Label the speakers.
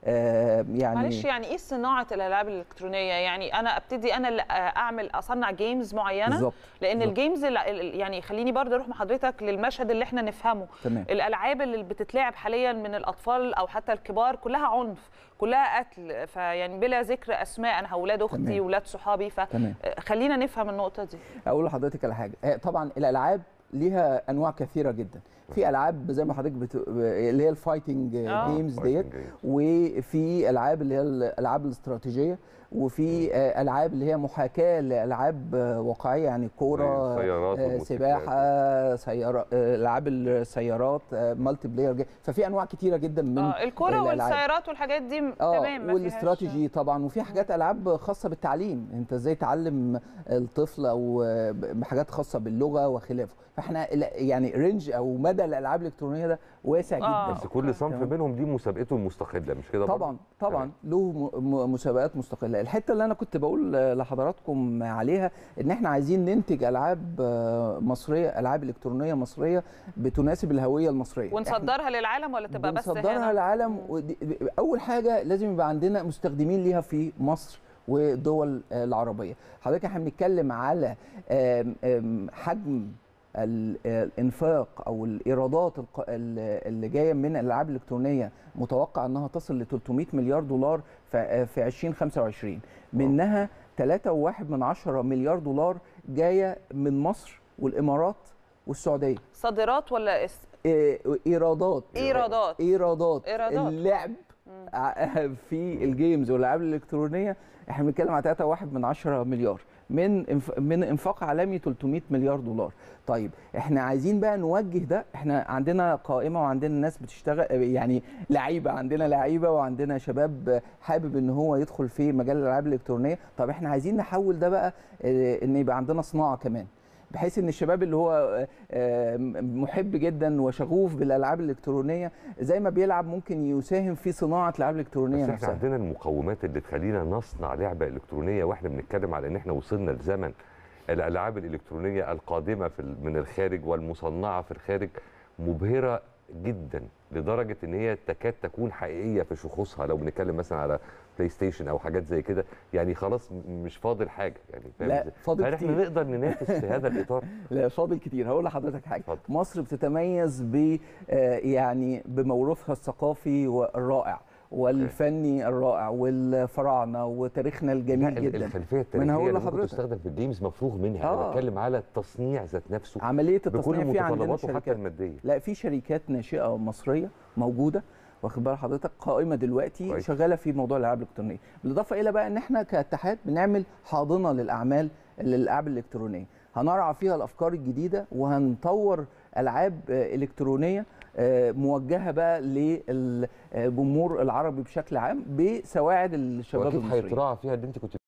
Speaker 1: آه، يعني
Speaker 2: معلش يعني ايه صناعه الالعاب الالكترونيه يعني انا ابتدي انا اللي اعمل اصنع جيمز معينه
Speaker 1: بالظبط
Speaker 2: لان
Speaker 1: بالظبط.
Speaker 2: الجيمز ال- ال- يعني خليني برضه اروح مع حضرتك للمشهد اللي احنا نفهمه
Speaker 1: تمام
Speaker 2: الالعاب اللي بتتلعب حاليا من الاطفال او حتى الكبار كلها عنف كلها قتل فيعني بلا ذكر اسماء انا اولاد اختي
Speaker 1: تمام.
Speaker 2: واولاد صحابي
Speaker 1: تمام
Speaker 2: فخلينا نفهم النقطه دي
Speaker 1: اقول لحضرتك على حاجه آه، طبعا الالعاب ليها انواع كثيره جدا في العاب زي ما حضرتك بت... اللي هي الفايتنج
Speaker 2: آه.
Speaker 1: جيمز ديت وفي العاب اللي هي الالعاب الاستراتيجيه وفي آه، العاب اللي هي محاكاه لالعاب آه، واقعيه يعني كوره
Speaker 3: سيارات
Speaker 1: آه،
Speaker 3: وموتوسيكلات.
Speaker 1: سباحه سيارة آه، العاب السيارات آه، مالتي بلاير جي- ففي انواع كتيره جدا من
Speaker 2: آه الكره
Speaker 1: الألعاب.
Speaker 2: والسيارات والحاجات دي م-
Speaker 1: اه
Speaker 2: تمام ما فيهاش-
Speaker 1: والاستراتيجي طبعا وفي حاجات العاب خاصه بالتعليم انت ازاي تعلم الطفل او بحاجات خاصه باللغه وخلافه فاحنا ال- يعني رينج او مدى الالعاب الالكترونيه ده واسع
Speaker 2: آه.
Speaker 1: جدا
Speaker 3: بس كل صنف
Speaker 1: تمام.
Speaker 3: منهم دي مسابقته المستقله مش كده برضه؟
Speaker 1: طبعا طبعا له م- م- مسابقات مستقله الحته اللي انا كنت بقول لحضراتكم عليها ان احنا عايزين ننتج العاب آه، مصريه العاب الكترونيه مصريه بتناسب الهويه المصريه إحنا-
Speaker 2: ونصدرها للعالم ولا تبقى بس
Speaker 1: بنصدرها
Speaker 2: هنا
Speaker 1: للعالم ودي- اول حاجه لازم يبقى عندنا مستخدمين ليها في مصر والدول آه، العربيه حضرتك احنا بنتكلم على آم، آم، حجم ال- آه، الانفاق او الايرادات الق- ال- اللي جايه من الالعاب الالكترونيه متوقع انها تصل ل 300 مليار دولار ف- آه، في 2025 منها 3.1 من عشرة مليار دولار جايه من مصر والامارات والسعوديه
Speaker 2: صادرات ولا اس...
Speaker 1: إيه- ايرادات
Speaker 2: ايرادات
Speaker 1: ايرادات
Speaker 2: إيرادات.
Speaker 1: اللعب ع- في الجيمز والالعاب الالكترونيه احنا بنتكلم على 3.1 من 10 مليار من انف- من انفاق عالمي 300 مليار دولار طيب احنا عايزين بقى نوجه ده احنا عندنا قائمه وعندنا ناس بتشتغل يعني لعيبه عندنا لعيبه وعندنا شباب حابب ان هو يدخل في مجال الالعاب الالكترونيه طب احنا عايزين نحول ده بقى اه، ان يبقى عندنا صناعه كمان بحيث ان الشباب اللي هو آه، محب جدا وشغوف بالالعاب الالكترونيه زي ما بيلعب ممكن يساهم في صناعه الالعاب الالكترونيه
Speaker 3: بس احنا
Speaker 1: نفسها
Speaker 3: عندنا المقومات اللي تخلينا نصنع لعبه الكترونيه واحنا بنتكلم على ان احنا وصلنا لزمن الالعاب الالكترونيه القادمه في ال- من الخارج والمصنعه في الخارج مبهره جدا لدرجه ان هي تكاد تكون حقيقيه في شخوصها لو بنتكلم مثلا على بلاي ستيشن او حاجات زي كده يعني خلاص م- مش فاضل حاجه يعني فاهم
Speaker 1: لا
Speaker 3: إزاي؟
Speaker 1: فاضل
Speaker 3: هل احنا
Speaker 1: كتير
Speaker 3: نقدر ننافس في هذا الاطار؟
Speaker 1: لا فاضل كتير هقول لحضرتك حاجه
Speaker 3: اتفضل.
Speaker 1: مصر بتتميز ب آه، يعني بموروثها الثقافي والرائع والفني الرائع والفراعنه وتاريخنا الجميل
Speaker 3: لا، ال-
Speaker 1: جدا
Speaker 3: الخلفيه
Speaker 1: ما
Speaker 3: التاريخيه
Speaker 1: أنا هقول
Speaker 3: اللي ممكن
Speaker 1: لحضرتك.
Speaker 3: تستخدم في الجيمز مفروغ منها
Speaker 1: آه.
Speaker 3: انا بتكلم على التصنيع ذات نفسه
Speaker 1: عمليه
Speaker 3: بكل
Speaker 1: التصنيع في عندنا
Speaker 3: متطلباته حتى
Speaker 1: شركات
Speaker 3: الماديه
Speaker 1: لا في شركات ناشئه مصريه موجوده واخد بال حضرتك قائمه دلوقتي
Speaker 3: كويس.
Speaker 1: شغاله في موضوع الالعاب الالكترونيه بالاضافه الى بقى ان احنا كاتحاد بنعمل حاضنه للاعمال للالعاب الالكترونيه هنرعى فيها الافكار الجديده وهنطور العاب آه، الكترونيه آه، موجهه بقى للجمهور العربي بشكل عام بسواعد الشباب
Speaker 3: واكيد
Speaker 1: المصريين
Speaker 3: هيتراعى فيها اللي انت كنت